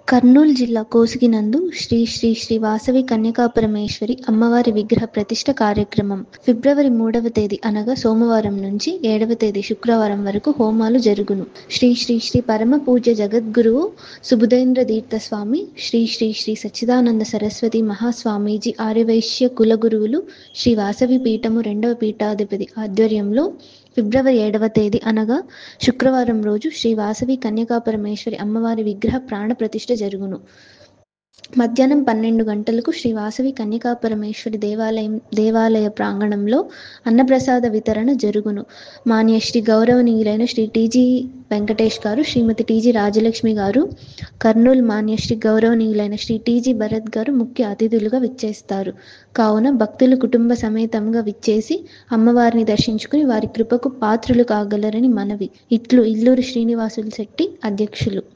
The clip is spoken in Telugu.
కర్నూలు జిల్లా కోసిగినందు శ్రీ శ్రీ శ్రీ వాసవి కన్యకాపరమేశ్వరి అమ్మవారి విగ్రహ ప్రతిష్ఠ కార్యక్రమం ఫిబ్రవరి మూడవ తేదీ అనగా సోమవారం నుంచి ఏడవ తేదీ శుక్రవారం వరకు హోమాలు జరుగును శ్రీ శ్రీ శ్రీ పరమ పూజ్య జగద్గురువు సుబుధేంద్ర తీర్థ స్వామి శ్రీ శ్రీ శ్రీ సచ్చిదానంద సరస్వతి మహాస్వామీజీ ఆర్యవైశ్య కులగురువులు శ్రీ వాసవి పీఠము రెండవ పీఠాధిపతి ఆధ్వర్యంలో ఫిబ్రవరి ఏడవ తేదీ అనగా శుక్రవారం రోజు శ్రీ వాసవి కన్యకాపరమేశ్వరి అమ్మవారి విగ్రహ ప్రాణ ప్రతిష్ఠ జరుగును మధ్యాహ్నం పన్నెండు గంటలకు శ్రీ వాసవి కన్యకాపరమేశ్వరి దేవాలయం దేవాలయ ప్రాంగణంలో అన్నప్రసాద వితరణ జరుగును మాన్య శ్రీ గౌరవనీయులైన శ్రీ టీజీ వెంకటేష్ గారు శ్రీమతి టీజీ రాజలక్ష్మి గారు కర్నూలు మాన్య శ్రీ గౌరవనీయులైన శ్రీ టీజీ భరత్ గారు ముఖ్య అతిథులుగా విచ్చేస్తారు కావున భక్తులు కుటుంబ సమేతంగా విచ్చేసి అమ్మవారిని దర్శించుకుని వారి కృపకు పాత్రులు కాగలరని మనవి ఇట్లు ఇల్లూరు శ్రీనివాసులు శెట్టి అధ్యక్షులు